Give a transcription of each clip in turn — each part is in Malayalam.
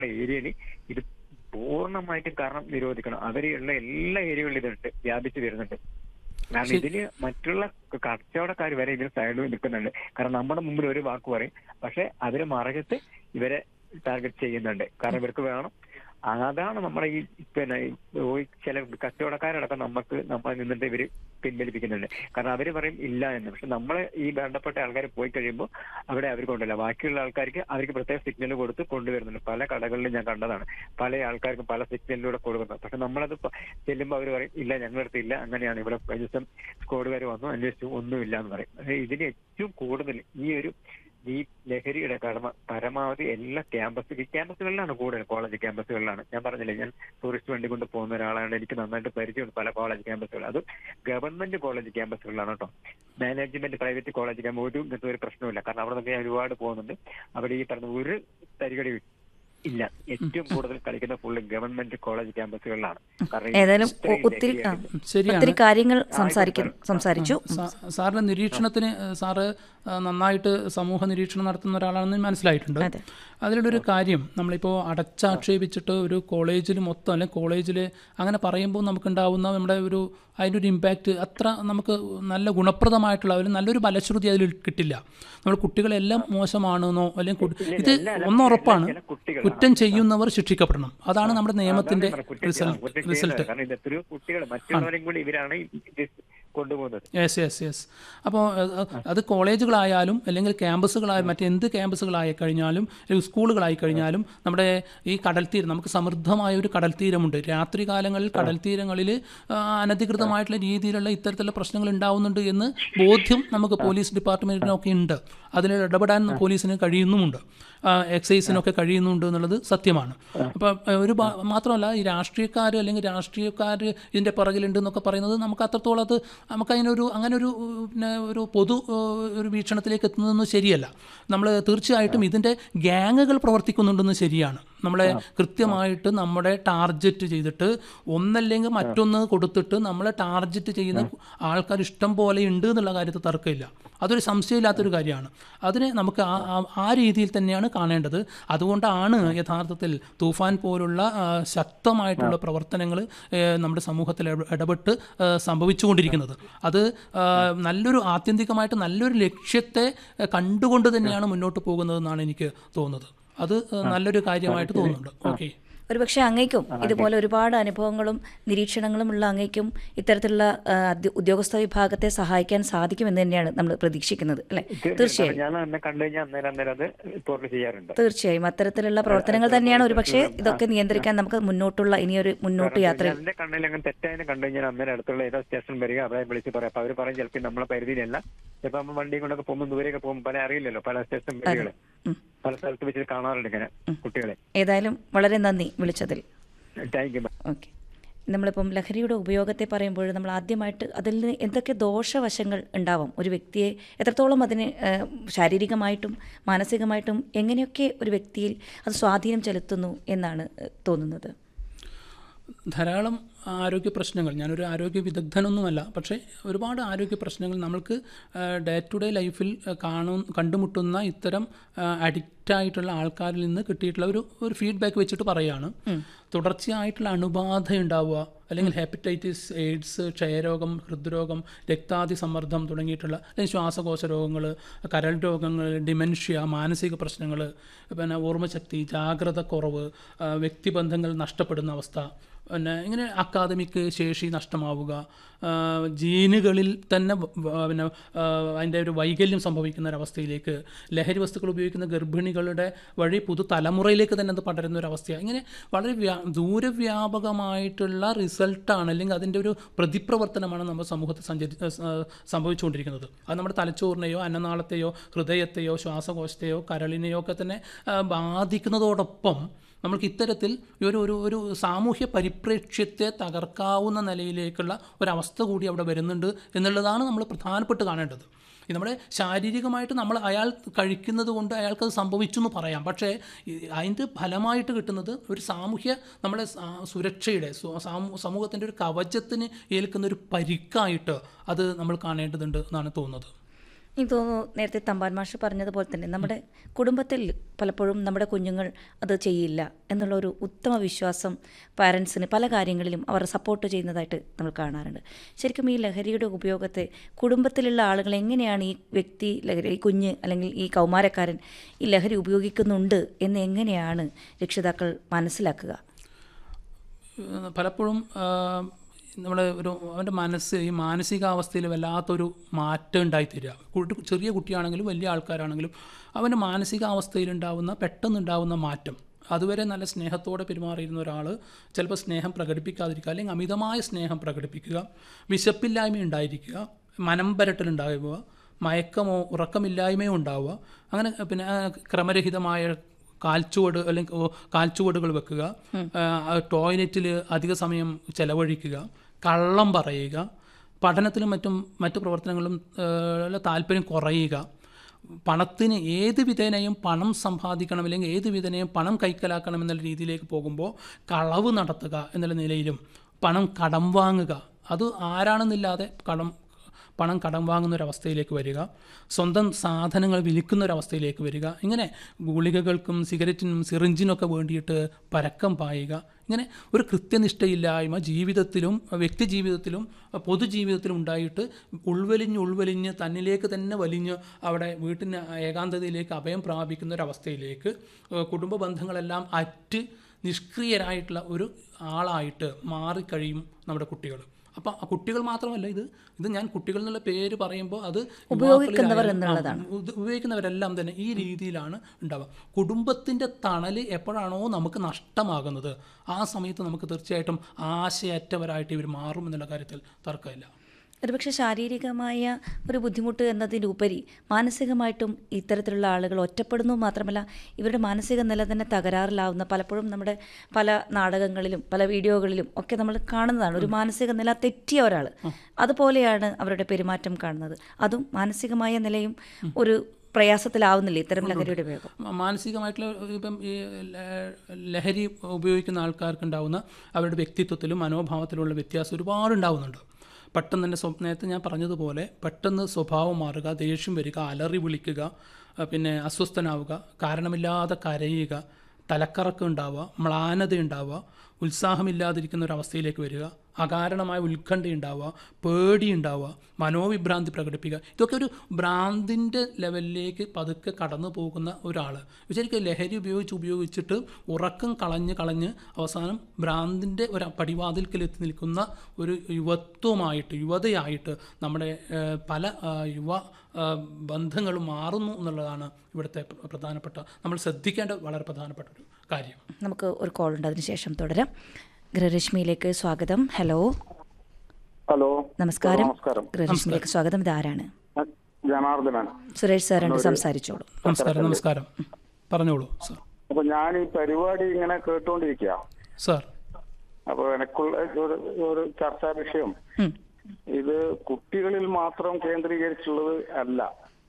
ഏരിയയിൽ ഇത് പൂർണ്ണമായിട്ടും കാരണം നിരോധിക്കണം അവരെയുള്ള എല്ലാ ഏരിയകളിലും ഇതുണ്ട് വ്യാപിച്ചു വരുന്നുണ്ട് കാരണം ഇതില് മറ്റുള്ള കച്ചവടക്കാർ വരെ ഇതിന് സൈഡിൽ നിൽക്കുന്നുണ്ട് കാരണം നമ്മുടെ മുമ്പിൽ ഒരു വാക്ക് പറയും പക്ഷെ അവര് മറകത്ത് ഇവരെ ടാർഗറ്റ് ചെയ്യുന്നുണ്ട് കാരണം ഇവർക്ക് വേണം അതാണ് നമ്മുടെ ഈ പിന്നെ ഈ ഈ ചില കച്ചവടക്കാരടക്കം നമുക്ക് നമ്മൾ നിന്നിട്ട് ഇവര് പിൻവലിപ്പിക്കുന്നുണ്ട് കാരണം അവര് പറയും ഇല്ല എന്ന് പക്ഷെ നമ്മളെ ഈ വേണ്ടപ്പെട്ട ആൾക്കാർ പോയി കഴിയുമ്പോൾ അവിടെ അവർ കൊണ്ടല്ല ബാക്കിയുള്ള ആൾക്കാർക്ക് അവർക്ക് പ്രത്യേക സിഗ്നൽ കൊടുത്ത് കൊണ്ടുവരുന്നുണ്ട് പല കടകളിലും ഞാൻ കണ്ടതാണ് പല ആൾക്കാർക്കും പല സിഗ്നലിലൂടെ കൊടുക്കുന്നത് പക്ഷെ നമ്മളത് പ- ചെല്ലുമ്പോൾ അവർ പറയും ഇല്ല ഞങ്ങളുടെ അടുത്ത് ഇല്ല അങ്ങനെയാണ് ഇവിടെ കഴിഞ്ഞ ദിവസം സ്ക്വാഡുകാർ വന്നു അന്വേഷിച്ചു ഒന്നുമില്ല എന്ന് പറയും പക്ഷേ ഇതിന് ഏറ്റവും കൂടുതൽ ഈ ഒരു ഈ ലഹരിയുടെ കടമ പരമാവധി എല്ലാ ക്യാമ്പസ് ഈ ക്യാമ്പസുകളിലാണ് കൂടുതൽ കോളേജ് ക്യാമ്പസുകളിലാണ് ഞാൻ പറഞ്ഞില്ലേ ഞാൻ ടൂറിസ്റ്റ് വണ്ടി കൊണ്ട് പോകുന്ന ഒരാളാണ് എനിക്ക് നന്നായിട്ട് പരിചയമുണ്ട് പല കോളേജ് ക്യാമ്പസുകൾ അത് ഗവൺമെന്റ് കോളേജ് ക്യാമ്പസുകളിലാണ് കേട്ടോ മാനേജ്മെന്റ് പ്രൈവറ്റ് കോളേജ് ക്യാമ്പ് ഒരു ഇങ്ങനത്തെ ഒരു പ്രശ്നമില്ല കാരണം അവിടെ നിന്ന് ഞാൻ ഒരുപാട് പോകുന്നുണ്ട് അവിടെ ഈ പറഞ്ഞ ഒരു തരികടി ഇല്ല ഏറ്റവും കൂടുതൽ കളിക്കുന്ന ഫുള്ള് ഗവൺമെന്റ് കോളേജ് ക്യാമ്പസുകളിലാണ് കാരണം ഈ ഏതായാലും ഒ- ഇത്രയും ഒത്തിരി ആ, ലഹരിയായിട്ട് ശരിയാണ് ഒത്തിരി കാര്യങ്ങൾ സംസാരിക്കുന്നു സംസാരിച്ചു സാ- സാറിന്റെ നിരീക്ഷണത്തിന് ഏഹ്, സാറ് ആ, നന്നായിട്ട് സമൂഹ നിരീക്ഷണം നടത്തുന്ന ഒരാളാണെന്ന് മനസ്സിലായിട്ടുണ്ട് അതെ. അതിലുള്ള ഒരു കാര്യം നമ്മളിപ്പോൾ അടച്ചാക്ഷേപിച്ചിട്ട് ഒരു കോളേജിൽ മൊത്തം അല്ലെങ്കിൽ കോളേജിൽ അങ്ങനെ പറയുമ്പോൾ നമുക്കുണ്ടാവുന്ന നമ്മുടെ ഒരു അതിൻ്റെ ഒരു ഇമ്പാക്റ്റ് അത്ര നമുക്ക് നല്ല ഗുണപ്രദമായിട്ടുള്ള ഒരു നല്ലൊരു ഫലശ്രുതി അതിൽ കിട്ടില്ല നമ്മൾ കുട്ടികളെല്ലാം മോശമാണെന്നോ അല്ലെങ്കിൽ കു- ഇത് അല്ല, അല്ല, ഒന്ന് ഉറപ്പാണ് ചില കുട്ടികൾ- കുറ്റം ചെയ്യുന്നവർ ശിക്ഷിക്കപ്പെടണം അതാണ് നമ്മുടെ നിയമത്തിന്റെ അതാണ് കുട്ടി- ആ, റിസൾട്ട് കുട്ടി ചെയ്യുന്നത്. റിസൾട്ട് കാരണം ഇത് എത്രയോ കുട്ടികൾ മറ്റുള്ളവരെയും കൂടി ഇവരാണ് ഈ- ഇത് കൊണ്ടുപോകുന്നത് യെസ് യെസ് യെസ് അപ്പോൾ അത് കോളേജുകളായാലും അല്ലെങ്കിൽ ക്യാമ്പസുകളായ മറ്റെന്ത് ക്യാമ്പസുകളായി കഴിഞ്ഞാലും അല്ലെങ്കിൽ സ്കൂളുകളായി കഴിഞ്ഞാലും നമ്മുടെ ഈ കടൽ തീരം നമുക്ക് സമൃദ്ധമായ ഒരു കടൽ തീരമുണ്ട് രാത്രി കാലങ്ങളിൽ കടൽ തീരങ്ങളിൽ ആ, അനധികൃതമായിട്ടുള്ള രീതിയിലുള്ള ഇത്തരത്തിലുള്ള പ്രശ്നങ്ങൾ ഉണ്ടാവുന്നുണ്ട് എന്ന് ബോധ്യം നമുക്ക് പോലീസ് ഡിപ്പാർട്ട്മെൻറ്റിനൊക്കെ ഉണ്ട് അതിൽ ഇടപെടാൻ പോലീസിന് കഴിയുന്നുമുണ്ട് ആ, എക്സൈസിനൊക്കെ കഴിയുന്നുണ്ട് എന്നുള്ളത് സത്യമാണ് അപ്പം ഒരു ഭാ- മാത്രമല്ല ഈ രാഷ്ട്രീയക്കാർ അല്ലെങ്കിൽ രാഷ്ട്രീയക്കാർ ഇതിൻ്റെ പിറകിലുണ്ട് എന്നൊക്കെ പറയുന്നത് നമുക്ക് അത്രത്തോളം അത് നമുക്ക് അതിനൊരു അങ്ങനെ ഒരു ഉം, പിന്നെ ഒരു പൊതു ഏഹ്, ഒരു വീക്ഷണത്തിലേക്ക് എത്തുന്നതൊന്നും ശരിയല്ല നമ്മൾ തീർച്ചയായിട്ടും ഇതിൻ്റെ ഗ്യാങ്ങുകൾ പ്രവർത്തിക്കുന്നുണ്ടെന്ന് ശരിയാണ് നമ്മളെ കൃത്യമായിട്ട് നമ്മുടെ ടാർജറ്റ് ചെയ്തിട്ട് ഒന്നല്ലെങ്കിൽ മറ്റൊന്ന് കൊടുത്തിട്ട് നമ്മളെ ടാർജറ്റ് ചെയ്യുന്ന ആൾക്കാർ ഇഷ്ടം പോലെ ഉണ്ട് എന്നുള്ള കാര്യത്തിൽ തർക്കമില്ല അതൊരു സംശയമില്ലാത്തൊരു കാര്യമാണ് അതിനെ നമുക്ക് ആ- ആ- ആ രീതിയിൽ തന്നെയാണ് കാണേണ്ടത് അതുകൊണ്ടാണ് യഥാർത്ഥത്തിൽ തൂഫാൻ പോലുള്ള ആ, ശക്തമായിട്ടുള്ള പ്രവർത്തനങ്ങൾ നമ്മുടെ സമൂഹത്തിൽ ഇട- ഇടപെട്ട് ആ, സംഭവിച്ചുകൊണ്ടിരിക്കുന്നത് അത് ആ, നല്ലൊരു ആത്യന്തികമായിട്ട് നല്ലൊരു ലക്ഷ്യത്തെ ആ, കണ്ടുകൊണ്ട് തന്നെയാണ് മുന്നോട്ട് പോകുന്നതെന്നാണ് എനിക്ക് തോന്നുന്നത് അത് ആ, നല്ലൊരു കാര്യമായിട്ട് തോന്നുന്നുണ്ട് ഓക്കെ ഒരുപക്ഷെ അങ്ങേക്കും ഇതുപോലെ ഒരുപാട് അനുഭവങ്ങളും നിരീക്ഷണങ്ങളും ഉള്ള അങ്ങേക്കും ഇത്തരത്തിലുള്ള ആ, അധ്യ- ഉദ്യോഗസ്ഥ വിഭാഗത്തെ സഹായിക്കാൻ സാധിക്കുമെന്ന് തന്നെയാണ് നമ്മൾ പ്രതീക്ഷിക്കുന്നത് അല്ലെ തീർച്ചയായും ഞാൻ എന്നെ കണ്ടു കഴിഞ്ഞാൽ അന്നേരം അന്നേരം അത് റിപ്പോർട്ട് ചെയ്യാറുണ്ട് തീർച്ചയായും അത്തരത്തിലുള്ള പ്രവർത്തനങ്ങൾ തന്നെയാണ് ഒരുപക്ഷെ ഇതൊക്കെ നിയന്ത്രിക്കാൻ നമുക്ക് മുന്നോട്ടുള്ള ഇനിയൊരു മുന്നോട്ട് യാത്രയിൽ എന്റെ കണ്ണിൽ അങ്ങനെ തെറ്റായതിനെ കണ്ടു കഴിഞ്ഞാൽ അന്നേരം അടുത്തുള്ള ഏതോ സ്റ്റേഷൻ വരിക അവിടെ വിളിച്ച് പറയാം അപ്പൊ അവർ പറയും ചിലപ്പോൾ നമ്മളെ പരിധിയിലല്ല ചിലപ്പോൾ നമ്മൾ വണ്ടി കൊണ്ടൊക്കെ പോകുമ്പോൾ ദൂരെയൊക്കെ പോകുമ്പോൾ പല അറിയില്ലല്ലോ പല സ്റ്റേഷൻ വരികള് ഉം. പല സ്ഥലത്ത് വെച്ച് കാണാറുണ്ട് ഇങ്ങനെ കുട്ടികളെ ഏതായാലും വളരെ നന്ദി വിളിച്ചതിൽ താങ്ക് യു ഓക്കെ നമ്മളിപ്പം ലഹരിയുടെ ഉപയോഗത്തെ പറയുമ്പോൾ നമ്മൾ ആദ്യമായിട്ട് അതിൽ നിന്ന് എന്തൊക്കെ ദോഷവശങ്ങൾ ഉണ്ടാവാം ഒരു വ്യക്തിയെ എത്രത്തോളം അതിന് ഏഹ്, ശാരീരികമായിട്ടും മാനസികമായിട്ടും എങ്ങനെയൊക്കെ ഒരു വ്യക്തിയിൽ അത് സ്വാധീനം ചെലുത്തുന്നു എന്നാണ് ഏഹ്, തോന്നുന്നത് ധാരാളം ആരോഗ്യ പ്രശ്നങ്ങൾ ഞാനൊരു ആരോഗ്യ വിദഗ്ധനൊന്നുമല്ല പക്ഷേ ഒരുപാട് ആരോഗ്യ പ്രശ്നങ്ങൾ നമ്മൾക്ക് ഡേ ടു ഡേ ലൈഫിൽ കാണു കണ്ടുമുട്ടുന്ന ഇത്തരം അഡിക്റ്റ് ആയിട്ടുള്ള ആൾക്കാരിൽ നിന്ന് കിട്ടിയിട്ടുള്ള ഒരു ഒരു ഫീഡ്ബാക്ക് വെച്ചിട്ട് പറയുകയാണ് തുടർച്ചയായിട്ടുള്ള അണുബാധ ഉണ്ടാവുക അല്ലെങ്കിൽ ഹെപ്പറ്റൈറ്റിസ് എയ്ഡ്സ് ക്ഷയരോഗം ഹൃദ്രോഗം രക്താതി സമ്മർദ്ദം തുടങ്ങിയിട്ടുള്ള അല്ലെങ്കിൽ ശ്വാസകോശ രോഗങ്ങൾ കരൾ രോഗങ്ങൾ ഡിമെൻഷ്യ മാനസിക പ്രശ്നങ്ങൾ പിന്നെ ഓർമ്മശക്തി ജാഗ്രത കുറവ് ആ, വ്യക്തിബന്ധങ്ങൾ നഷ്ടപ്പെടുന്ന അവസ്ഥ പിന്നെ ഇങ്ങനെ അക്കാദമിക് ശേഷി നഷ്ടമാവുക ആ, ജീനുകളിൽ തന്നെ വ- വ- പിന്നെ ആ, അതിൻ്റെ ഒരു വൈകല്യം സംഭവിക്കുന്ന ഒരവസ്ഥയിലേക്ക് ലഹരി വസ്തുക്കൾ ഉപയോഗിക്കുന്ന ഗർഭിണികളുടെ വഴി പുതുതലമുറയിലേക്ക് തന്നെ അത് പടരുന്ന ഒരു അവസ്ഥയാണ് ഇങ്ങനെ വളരെ വ്യാ ദൂരവ്യാപകമായിട്ടുള്ള റിസൾട്ടാണ് അല്ലെങ്കിൽ അതിൻ്റെ ഒരു പ്രതിപ്രവർത്തനമാണ് നമ്മുടെ സമൂഹത്തിൽ സഞ്ചരി ആ, സംഭവിച്ചുകൊണ്ടിരിക്കുന്നത് അത് നമ്മുടെ തലച്ചോറിനെയോ അന്നനാളത്തെയോ ഹൃദയത്തെയോ ശ്വാസകോശത്തെയോ കരളിനെയോ ഒക്കെ തന്നെ ആ, ബാധിക്കുന്നതോടൊപ്പം നമുക്ക് ഇത്തരത്തിൽ ഈ ഒരു ഒരു ഒരു സാമൂഹ്യ പരിപ്രേക്ഷ്യത്തെ തകർക്കാവുന്ന നിലയിലേക്കുള്ള ഒരവസ്ഥ കൂടി അവിടെ വരുന്നുണ്ട് എന്നുള്ളതാണ് നമ്മൾ പ്രധാനപ്പെട്ട് കാണേണ്ടത് ഈ നമ്മുടെ ശാരീരികമായിട്ട് നമ്മൾ അയാൾ കഴിക്കുന്നത് കൊണ്ട് അയാൾക്കത് സംഭവിച്ചു എന്ന് പറയാം പക്ഷേ ഈ അതിൻ്റെ ഫലമായിട്ട് കിട്ടുന്നത് ഒരു സാമൂഹ്യ നമ്മുടെ സാ- സുരക്ഷയുടെ സു- സാമൂ- സമൂഹത്തിൻ്റെ ഒരു കവചത്തിന് ഏൽക്കുന്ന ഒരു പരിക്കായിട്ട് അത് നമ്മൾ കാണേണ്ടതുണ്ട് എന്നാണ് തോന്നുന്നത് എനിക്ക് തോന്നുന്നു നേരത്തെ തമ്പാൻ മാഷ് പറഞ്ഞതുപോലെ തന്നെ നമ്മുടെ കുടുംബത്തിൽ പലപ്പോഴും നമ്മുടെ കുഞ്ഞുങ്ങൾ അത് ചെയ്യില്ല എന്നുള്ള ഒരു ഉത്തമ വിശ്വാസം പാരൻസിന് പല കാര്യങ്ങളിലും അവർ സപ്പോർട്ട് ചെയ്യുന്നതായിട്ട് നമ്മൾ കാണാറുണ്ട് ശരിക്കും ഈ ലഹരിയുടെ ഉപയോഗത്തെ കുടുംബത്തിലുള്ള ആളുകൾ എങ്ങനെയാണ് ഈ വ്യക്തി ലഹരി ഈ കുഞ്ഞ് അല്ലെങ്കിൽ ഈ കൗമാരക്കാരൻ ഈ ലഹരി ഉപയോഗിക്കുന്നുണ്ട് എന്ന് എങ്ങനെയാണ് രക്ഷിതാക്കൾ മനസ്സിലാക്കുക ഏഹ് പലപ്പോഴും നമ്മുടെ ഒരു അവൻ്റെ മനസ്സ് ഈ മാനസികാവസ്ഥയിൽ വല്ലാത്തൊരു മാറ്റം ഉണ്ടായിത്തരിക കുട്ടി ചെറിയ കുട്ടിയാണെങ്കിലും വലിയ ആൾക്കാരാണെങ്കിലും അവൻ്റെ മാനസികാവസ്ഥയിലുണ്ടാവുന്ന പെട്ടെന്നുണ്ടാവുന്ന മാറ്റം അതുവരെ നല്ല സ്നേഹത്തോടെ പെരുമാറിയിരുന്ന ഒരാൾ ചിലപ്പോൾ സ്നേഹം പ്രകടിപ്പിക്കാതിരിക്കുക അല്ലെങ്കിൽ അമിതമായ സ്നേഹം പ്രകടിപ്പിക്കുക വിശപ്പില്ലായ്മ ഉണ്ടായിരിക്കുക മനം പരട്ടലുണ്ടാവുക മയക്കമോ ഉറക്കമില്ലായ്മയോ ഉണ്ടാവുക അങ്ങനെ പിന്നെ ആ, ക്രമരഹിതമായ കാൽച്ചുവട് അല്ലെങ്കിൽ ഓ, കാൽച്ചുവടുകൾ വെക്കുക ടോയ്ലറ്റിൽ അധിക സമയം ചെലവഴിക്കുക കള്ളം പറയുക പഠനത്തിലും മറ്റും മറ്റു പ്രവർത്തനങ്ങളിലും ഏഹ്, താല്പര്യം കുറയുക പണത്തിന് ഏത് വിധേനയും പണം സമ്പാദിക്കണം അല്ലെങ്കിൽ ഏത് വിധേനയും പണം കൈക്കലാക്കണം എന്നുള്ള രീതിയിലേക്ക് പോകുമ്പോൾ കളവ് നടത്തുക എന്നുള്ള നിലയിലും പണം കടം വാങ്ങുക അത് ആരാണെന്നില്ലാതെ കടം പണം കടം വാങ്ങുന്ന ഒരവസ്ഥയിലേക്ക് വരിക സ്വന്തം സാധനങ്ങൾ വിൽക്കുന്ന ഒരവസ്ഥയിലേക്ക് വരിക ഇങ്ങനെ ഗുളികകൾക്കും സിഗരറ്റിനും സിറിഞ്ചിനൊക്കെ വേണ്ടിയിട്ട് പരക്കം പായുക ഇങ്ങനെ ഒരു കൃത്യനിഷ്ഠയില്ലായ്മ ജീവിതത്തിലും വ്യക്തി ജീവിതത്തിലും പൊതുജീവിതത്തിലും ഉണ്ടായിട്ട് ഉൾവലിഞ്ഞ് ഉൾവലിഞ്ഞ് തന്നിലേക്ക് തന്നെ വലിഞ്ഞ് അവിടെ വീട്ടിന് ഏകാന്തതയിലേക്ക് അഭയം പ്രാപിക്കുന്ന ഒരവസ്ഥയിലേക്ക് ഏഹ് കുടുംബ ബന്ധങ്ങളെല്ലാം അറ്റ് നിഷ്ക്രിയരായിട്ടുള്ള ഒരു ആളായിട്ട് മാറിക്കഴിയും നമ്മുടെ കുട്ടികൾ അപ്പം ആ കുട്ടികൾ മാത്രമല്ല ഇത് ഇത് ഞാൻ കുട്ടികൾ എന്നുള്ള പേര് പറയുമ്പോൾ അത് ഉപയോഗിക്കുന്നവർ യുവാക്കളിലായാലും, എന്നുള്ളതാണ്. ആ, ഇത് ഉപയോഗിക്കുന്നവരെല്ലാം തന്നെ ഈ രീതിയിലാണ് ഉണ്ടാവുക കുടുംബത്തിൻ്റെ തണൽ എപ്പോഴാണോ നമുക്ക് നഷ്ടമാകുന്നത് ആ സമയത്ത് നമുക്ക് തീർച്ചയായിട്ടും ആശയറ്റവരായിട്ട് ഇവർ മാറും എന്നുള്ള കാര്യത്തിൽ തർക്കമില്ല ഒരുപക്ഷെ ശാരീരികമായ ഒരു ബുദ്ധിമുട്ട് എന്നതിലുപരി മാനസികമായിട്ടും ഇത്തരത്തിലുള്ള ആളുകൾ ഒറ്റപ്പെടുന്നു മാത്രമല്ല ഇവരുടെ മാനസിക നില തന്നെ തകരാറിലാവുന്ന പലപ്പോഴും നമ്മുടെ പല നാടകങ്ങളിലും പല വീഡിയോകളിലും ഒക്കെ നമ്മൾ കാണുന്നതാണ് ഒരു മാനസിക നില തെറ്റിയ ഒരാൾ അതുപോലെയാണ് അവരുടെ പെരുമാറ്റം കാണുന്നത് അതും മാനസികമായ നിലയും ഒരു പ്രയാസത്തിലാവുന്നില്ല ഇത്തരം ലഹരിയുടെ ഉപയോഗം മ- മാനസികമായിട്ടുള്ള ഇപ്പം ഈ ല- ലഹരി ഉപയോഗിക്കുന്ന ആൾക്കാർക്ക് ഉണ്ടാവുന്ന അവരുടെ വ്യക്തിത്വത്തിലും മനോഭാവത്തിലുള്ള വ്യത്യാസം ഒരുപാട് ഉണ്ടാവുന്നുണ്ട് പെട്ടെന്ന് തന്നെ സ്വ- നേരത്തെ ഞാൻ പറഞ്ഞതുപോലെ പെട്ടെന്ന് സ്വഭാവം മാറുക ദേഷ്യം വരിക അലറി വിളിക്കുക അഹ് പിന്നെ അസ്വസ്ഥനാവുക കാരണമില്ലാതെ കരയുക തലക്കറക്കം ഉണ്ടാവുക മ്ലാനത ഉണ്ടാവുക ഉത്സാഹമില്ലാതിരിക്കുന്ന ഒരു അവസ്ഥയിലേക്ക് വരിക അകാരണമായ ഉത്കണ്ഠ ഉണ്ടാവുക പേടി ഉണ്ടാവുക മനോവിഭ്രാന്തി പ്രകടിപ്പിക്കുക ഇതൊക്കെ ഒരു ഭ്രാന്തിൻ്റെ ലെവലിലേക്ക് പതുക്കെ കടന്നു പോകുന്ന ഒരാൾ ശരിക്കും ലഹരി ഉപയോഗിച്ച് ഉപയോഗിച്ചിട്ട് ഉറക്കം കളഞ്ഞ് കളഞ്ഞ് അവസാനം ഭ്രാന്തിൻ്റെ ഒരു പടിവാതിൽക്കൽ എത്തി നിൽക്കുന്ന ഒരു യുവത്വമായിട്ട് യുവതയായിട്ട് നമ്മുടെ ഏഹ്, പല ആ, യുവ ആ, ബന്ധങ്ങളും മാറുന്നു എന്നുള്ളതാണ് ഇവിടുത്തെ പ്ര- പ്രധാനപ്പെട്ട നമ്മൾ ശ്രദ്ധിക്കേണ്ട വളരെ പ്രധാനപ്പെട്ട ഒരു കാര്യം നമുക്ക് ഒരു കോൾ ഉണ്ട് അതിനുശേഷം തുടരാം ഗൃഹരശ്മിയിലേക്ക് സ്വാഗതം ഹലോ ഹലോ നമസ്കാരം നമസ്കാരം ഗൃഹരശ്മിയിലേക്ക് സ്വാഗതം ഇതാരാണ് ഞാൻ ജനാർദ്ദനൻ സുരേഷ് സാറുണ്ട് സംസാരിച്ചോളൂ നമസ്കാരം നമസ്കാരം പറഞ്ഞോളൂ സർ അപ്പൊ ഞാൻ ഈ പരിപാടി ഇങ്ങനെ കേട്ടുകൊണ്ടിരിക്കുക സർ അപ്പൊ എനക്കുള്ള ഒരു ഒരു ചർച്ചാ വിഷയം ഉം. ഇത് കുട്ടികളിൽ മാത്രം കേന്ദ്രീകരിച്ചുള്ളത് അല്ല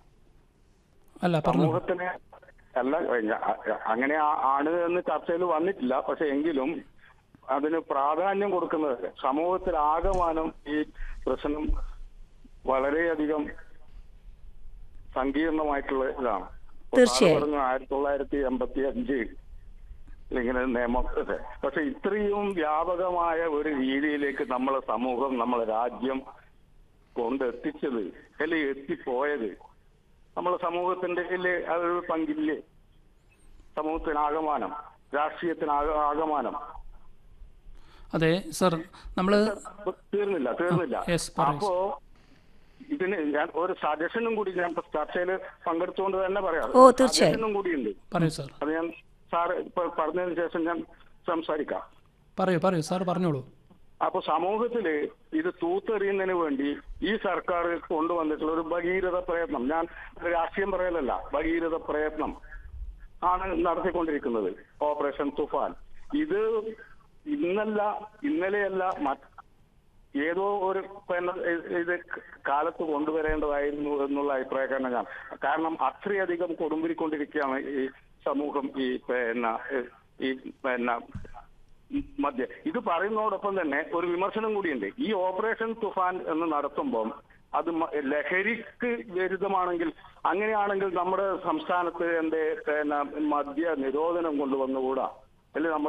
അല്ല പറഞ്ഞു സമൂഹത്തിന് അല്ല ഞ- അങ്ങനെ ആ- ആണ് എന്ന് ചർച്ചയിൽ വന്നിട്ടില്ല പക്ഷെ എങ്കിലും അതിന് പ്രാധാന്യം കൊടുക്കുന്നത് സമൂഹത്തിൽ ആകമാനം ഈ പ്രശ്നം വളരെയധികം സങ്കീർണമായിട്ടുള്ള ഇതാണ് ഇപ്പൊ സാറ് തീർച്ചയായും. പറഞ്ഞു ആയിരത്തി തൊള്ളായിരത്തി എൺപത്തി അഞ്ചിൽ ഇങ്ങനെ നിയമം ഇത്. പക്ഷെ ഇത്രയും വ്യാപകമായ ഒരു രീതിയിലേക്ക് നമ്മളെ സമൂഹം നമ്മളെ രാജ്യം കൊണ്ടെത്തിച്ചത് അല്ലെങ്കിൽ എത്തിപ്പോയത് നമ്മളെ സമൂഹത്തിന്റെ ഇല്ലേ അതൊരു പങ്കില്ലേ സമൂഹത്തിനാകമാനം രാഷ്ട്രീയത്തിനാക ആകമാനം അതെ സർ നമ്മൾ തീർന്നില്ല തീർന്നില്ല yes, പറയൂ. അപ്പോ ഇതിന് ഞാൻ ഒരു സജഷനും കൂടി ഞാൻ ചർച്ചയിൽ പങ്കെടുത്തുകൊണ്ട് തന്നെ പറയാം ഓ, തീർച്ചയായും. സജഷനും കൂടിയുണ്ട് പറയൂ സർ അത് ഞാൻ സാറ് ഇപ്പൊ പറഞ്ഞതിന് ശേഷം ഞാൻ സംസാരിക്കാം പറയൂ പറയൂ സാർ പറഞ്ഞോളൂ അപ്പൊ സമൂഹത്തില് ഇത് തൂത്തെറിയുന്നതിന് വേണ്ടി ഈ സർക്കാർ കൊണ്ടുവന്നിട്ടുള്ള ഒരു ഭഗീരഥ പ്രയത്നം ഞാൻ രാഷ്ട്രീയം പറയലല്ല ഭഗീരഥ പ്രയത്നം ആണ് നടത്തിക്കൊണ്ടിരിക്കുന്നത് ഓപ്പറേഷൻ തുഫാൻ ഇത് ഇന്നല്ല ഇന്നലെയല്ല മറ്റ് ഏതോ ഒരു പിന്നെ ഇത് കാലത്ത് കൊണ്ടുവരേണ്ടതായിരുന്നു എന്നുള്ള അഭിപ്രായക്കാരനാണ് ഞാൻ കാരണം അത്രയധികം കൊടുമ്പിരിക്കൊണ്ടിരിക്കുകയാണ് ഈ സമൂഹം ഈ പിന്നെ ഈ പിന്നെ മധ്യ ഇത് പറയുന്നതോടൊപ്പം തന്നെ ഒരു വിമർശനം കൂടിയുണ്ട് ഈ ഓപ്പറേഷൻ തുഫാൻ എന്ന് നടത്തുമ്പം അത് മ- ലഹരിക്ക് വിരുദ്ധമാണെങ്കിൽ അങ്ങനെയാണെങ്കിൽ നമ്മുടെ സംസ്ഥാനത്ത് എന്റെ പിന്നെ മദ്യ നിരോധനം കൊണ്ടുവന്നുകൂടാ അല്ലെ നമ്മുടെ